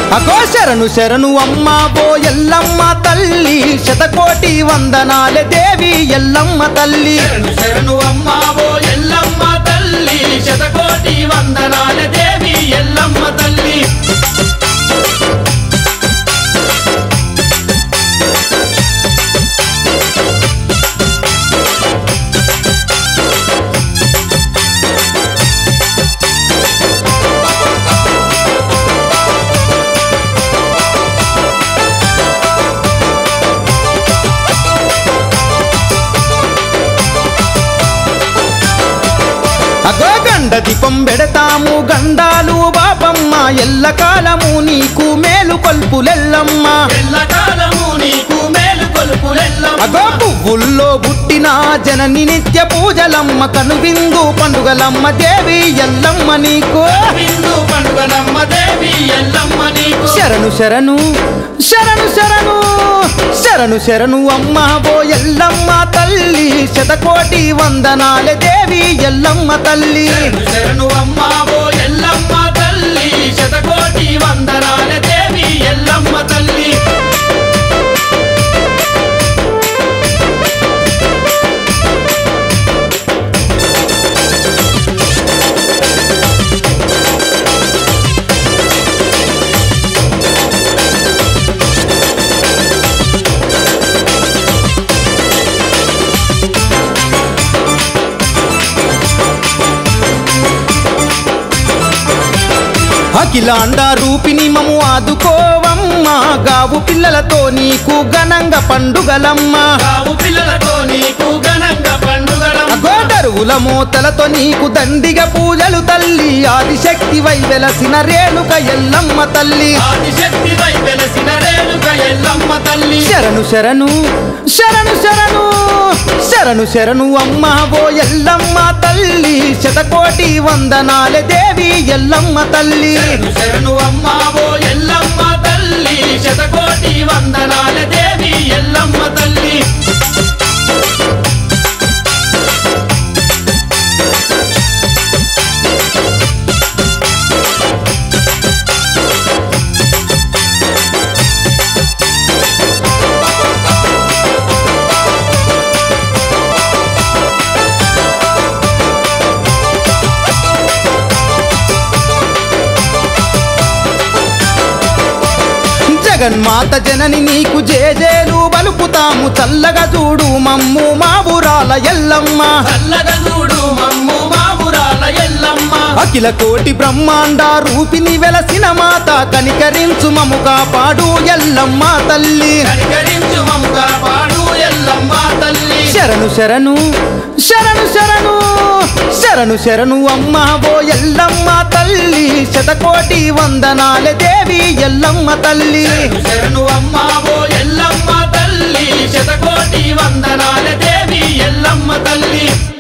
అగో శరణు శరణు అమ్మ బో ఎల్లమ్మ తల్లి శతకోటి వందనాలే దేవి ఎల్లమ్మ తల్లి శరణు శరణు అమ్మ ఓ ఎల్లమ్మ తల్లి శతకోటి వందనాల దేవి ఎల్లమ్మ తల్లి అగో గండ దీపం పెడతాము గండాలు బాపమ్మ ఎల్లకాలము నీకు మేలు కొల్పులెల్లమ్మ ఎల్లకాలము నీకు మేలు కొలుపులెల్లమ్మ అగో పువ్వుల్లో పుట్టిన జనని నిత్య పూజలమ్మ కనువిందు పండుగలమ్మ దేవి ఎల్లమ్మ నీకు బిందు పండుగలమ్మ దేవి ఎల్లమ్మ నీకు శరణు శరణు శరణు శరణు శరణు శరణు అమ్మ బో ఎల్లమ్మ తల్లి శతకోటి వందనాలే దేవి ఎల్లమ్మ తల్లి శరణు శరణు అమ్మ ఓ ఎల్లమ్మ తల్లి శతకోటి వందనాల దేవి ఎల్లమ్మ తల్లి అఖిలాండ రూపిణి మము ఆదుకోవమ్మ గావు పిల్లలతో నీకు ఘనంగా పండుగలమ్మ కావు పిల్లలతో నీకు ఘనంగా పండుగలమ్మ అగోదరువుల మూతలతో నీకు దండిగా పూజలు తల్లి ఆదిశక్తి వై వెలసిన రేణుక ఎల్లమ్మ తల్లి ఆదిశక్తి వై వెలసిన రేణుక ఎల్లమ్మ తల్లి శరణు శరణు శరణు శరణు శరణు శరణు అమ్మ ఓ ఎల్లమ్మ తల్లి శతకోటి వందనాలే దేవి ఎల్లమ్మ తల్లి శరణు శరణు అమ్మ ఓ ఎల్లమ్మ తల్లి శతకోటి వందనాల దేవి ఎల్లమ్మ తల్లి జగన్మాత జనని నీకు జేజేలు బలుపుతాము చల్లగా చూడు మమ్ము మా ఊరాల ఎల్లమ్మ చల్లగా చూడు మమ్ము మా ఊరాల ఎల్లమ్మ అఖిల కోటి బ్రహ్మాండ రూపిణి వెలసిన మాత కనికరించు మము కాపాడు ఎల్లమ్మ తల్లి కనికరించు మమ్ము కాపాడు ఎల్లమ్మ తల్లి శరణు శరణు శరణు శరణు శరణు శరణు అమ్మ ఓ ఎల్లమ్మ తల్లి శతకోటి వందనాలే దేవి ఎల్లమ్మ తల్లి శరణు శరణు అమ్మ ఓ ఎల్లమ్మ తల్లి శతకోటి వందనాల దేవి ఎల్లమ్మ తల్లి